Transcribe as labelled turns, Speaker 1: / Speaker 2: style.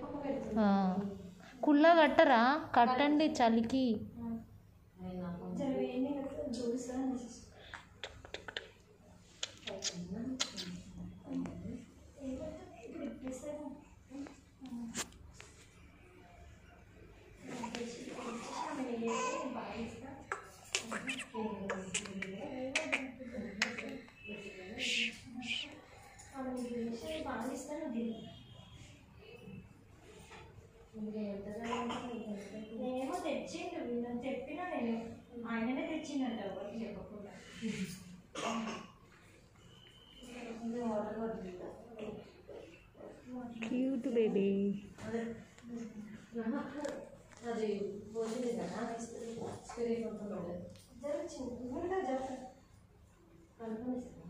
Speaker 1: పక్క పెడుతుంది
Speaker 2: ఆ. కుళ్ళ కట్టరా కట్టండి చలికి
Speaker 1: జర వేయండి చూసా ఇప్పుడు ఇప్పిస్తాను ఏమో తెచ్చిండు నేను చెప్పినా నేను ఆయననే తెచ్చిందంట ఎవరికి చెప్పకుండా
Speaker 2: క్యూట్ బేబీ
Speaker 3: అది పోతుంది కదా స్పిరిట్ ఉంటుంది
Speaker 1: జర చిన్నగా జర
Speaker 3: కనుక్కొని